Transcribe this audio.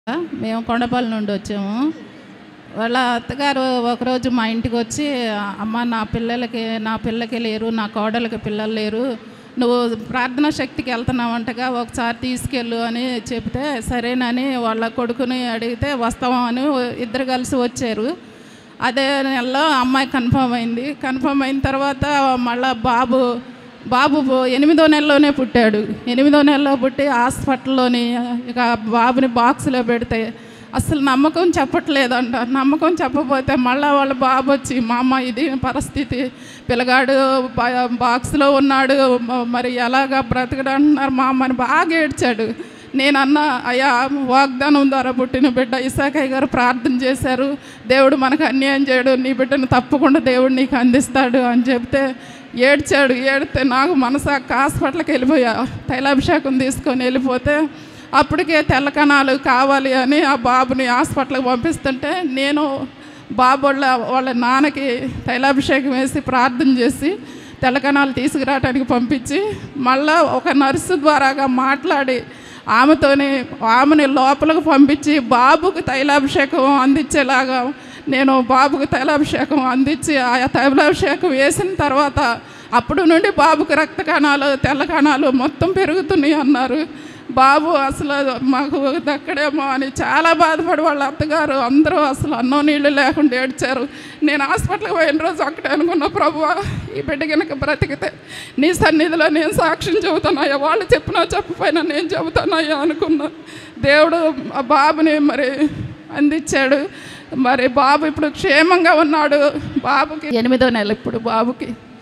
మేము కొండపల్లి నుండి వచ్చాము వాళ్ళ అత్తగారు ఒకరోజు మా ఇంటికి వచ్చి అమ్మ నా పిల్లలకి నా పిల్లకి లేరు నా కోడలకి పిల్లలు లేరు నువ్వు ప్రార్థనా శక్తికి వెళ్తున్నావంటగా ఒకసారి తీసుకెళ్ళు అని చెప్తే సరేనని వాళ్ళ కొడుకుని అడిగితే వస్తామని ఇద్దరు కలిసి వచ్చారు అదే నెలలో అమ్మాయి కన్ఫర్మ్ అయింది కన్ఫర్మ్ అయిన తర్వాత మళ్ళా బాబు బాబు ఎనిమిదో నెలలోనే పుట్టాడు ఎనిమిదో నెలలో పుట్టి హాస్పిటల్లోని ఇక బాబుని బాక్స్లో పెడితే అసలు నమ్మకం చెప్పట్లేదంట నమ్మకం చెప్పకపోతే మళ్ళీ వాళ్ళ బాబు వచ్చి మా అమ్మ ఇది పరిస్థితి పిల్లగాడు బా- బాక్స్లో ఉన్నాడు మ- మరి ఎలాగా బ్రతకడు అంటున్నారు మా అమ్మని బాగా ఏడ్చాడు నేను అన్న అయ్యా వాగ్దానం ద్వారా పుట్టిన బిడ్డ ఇసాకయ్య గారు ప్రార్థన చేశారు దేవుడు మనకు అన్యాయం చేయడు నీ బిడ్డను తప్పకుండా దేవుడు నీకు అందిస్తాడు అని చెప్తే ఏడ్చాడు ఏడితే నాకు మనసాక హాస్పిటల్కి వెళ్ళిపోయా తైలాభిషేకం తీసుకొని వెళ్ళిపోతే అప్పటికే తెల్ల కణాలు కావాలి అని ఆ బాబుని హాస్పిటల్కి పంపిస్తుంటే నేను బాబు వాళ్ళ వాళ్ళ నాన్నకి తైలాభిషేకం వేసి ప్రార్థన చేసి తెల్ల కణాలు తీసుకురావడానికి పంపించి మళ్ళా ఒక నర్సు ద్వారాగా మాట్లాడి ఆమెతోని ఆమెని లోపలికి పంపించి బాబుకి తైలాభిషేకం అందించేలాగా నేను బాబుకి తైలాభిషేకం అందించి ఆ తైలాభిషేకం వేసిన తర్వాత అప్పుడు నుండి బాబుకి రక్త కణాలు తెల్ల కణాలు మొత్తం పెరుగుతున్నాయి అన్నారు బాబు అసలు మాకు దక్కడేమో అని చాలా బాధపడి వాళ్ళ అత్తగారు అందరూ అసలు అన్నం నీళ్ళు లేకుండా ఏడ్చారు నేను హాస్పిటల్కి పోయిన రోజు ఒక్కటే అనుకున్నా ప్రభు ఈ బిడ్డ కనుక బ్రతికితే నీ సన్నిధిలో నేను సాక్ష్యం చెబుతానయ్యా వాళ్ళు చెప్పినా చెప్పపోయినా నేను చెబుతానయ్యా అనుకున్నా దేవుడు ఆ బాబుని మరి అందించాడు మరి బాబు ఇప్పుడు క్షేమంగా ఉన్నాడు బాబుకి ఎనిమిదో నెల ఇప్పుడు బాబుకి